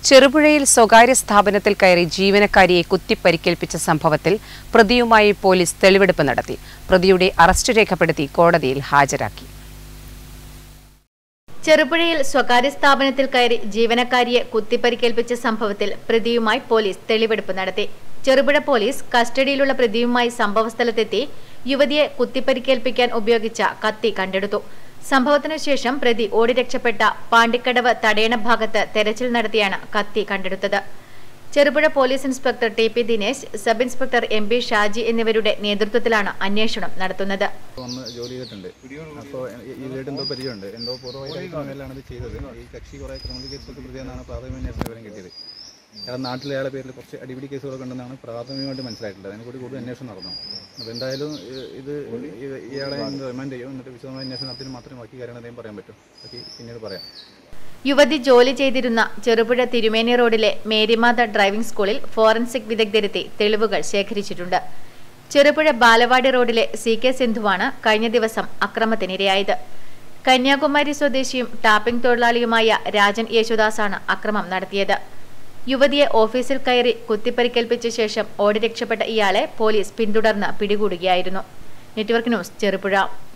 ചെറുപുഴയിൽ സ്വകാര്യ സ്ഥാപനത്തിൽ കയറി ജീവനക്കാരിയെ കുത്തിപ്പരിക്കേൽപ്പിച്ച സംഭവത്തിൽ പ്രതിയുമായി പോലീസ് തെളിവെടുപ്പ് നടത്തി പ്രതിയുടെ അറസ്റ്റ് രേഖപ്പെടുത്തി കോടതിയിൽ ഹാജരാക്കി ചെറുപുഴയിൽ സ്വകാര്യ സ്ഥാപനത്തിൽ കയറി ജീവനക്കാരിയെ കുത്തിപ്പരിക്കേൽപ്പിച്ച സംഭവത്തിൽ പ്രതിയുമായി പോലീസ് തെളിവെടുപ്പ് നടത്തി ചെറുപുഴ പോലീസ് കസ്റ്റഡിയിലുള്ള പ്രതിയുമായി സംഭവസ്ഥലത്തെത്തി യുവതിയെ കുത്തിപ്പരിക്കേൽപ്പിക്കാൻ ഉപയോഗിച്ച കത്തി കണ്ടെടുത്തു സംഭവത്തിനു ശേഷം പ്രതി ഓടി രക്ഷപ്പെട്ട പാണ്ടിക്കടവ് തടയണ ഭാഗത്ത് തെരച്ചിൽ നടത്തിയാണ് കത്തി കണ്ടെടുത്തത് Cherupuzha police inspector T P Dinesh sub inspector M P Shaji എന്നിവരുടെ നേതൃത്വത്തിലാണ് അന്വേഷണം നടത്തുന്നത് വന്ന് ജോലി ചെയ്തിട്ടുണ്ട് അപ്പോൾ ഇതിലായിട്ട് എന്തോ പരിചയമുണ്ട് എന്തോ പൂർവ്വ മേലാണ് ഇത് ചെയ്തത് ഈ കക്ഷി കുറേ ക്രിമിനൽ കേസുകൾക്ക് പ്രതിയെന്നാണ് പ്രാഥമിക അന്വേഷണം വിവരം കിട്ടിയത് അയാൾ നാട്ടിലെ അയാളെ പേരിൽ കുറച്ച് അടിപിടി കേസുകളൊക്കെ ഉണ്ടെന്നാണ് പ്രാഥമികമായിട്ട് മനസ്സിലായിട്ടുള്ളത് അതിനെ കൂടി കൂടുതൽ അന്വേഷണം നടന്നു അപ്പോൾ എന്തായാലും ഇ- ഇത് ഇ- ഇയാളെ റിമാൻഡ് ചെയ്യും എന്നിട്ട് വിശദമായ അന്വേഷണം നടത്തി മാത്രമേ ബാക്കി കാര്യങ്ങൾ എന്തെങ്കിലും പറയാൻ പറ്റൂ ബാക്കി പിന്നീട് പറയാം യുവതി ജോലി ചെയ്തിരുന്ന ചെറുപുഴ തിരുമേനി റോഡിലെ മേരിമാത ഡ്രൈവിംഗ് സ്കൂളിൽ ഫോറൻസിക് വിദഗ്ധരെത്തി തെളിവുകൾ ശേഖരിച്ചിട്ടുണ്ട് ചെറുപുഴ ബാലവാടി റോഡിലെ സി കെ സിന്ധുവാണ് കഴിഞ്ഞ ദിവസം അക്രമത്തിനിരയായത് കന്യാകുമാരി സ്വദേശിയും ടാപ്പിംഗ് തൊഴിലാളിയുമായ രാജൻ യേശുദാസാണ് അക്രമം നടത്തിയത് യുവതിയെ ഓഫീസിൽ കയറി കുത്തിപ്പരിക്കേൽപ്പിച്ച ശേഷം ഓടി രക്ഷപ്പെട്ട ഇയാളെ പോലീസ് പിന്തുടർന്ന് പിടികൂടുകയായിരുന്നു നെറ്റ്വർക്ക് ന്യൂസ് ചെറുപുഴ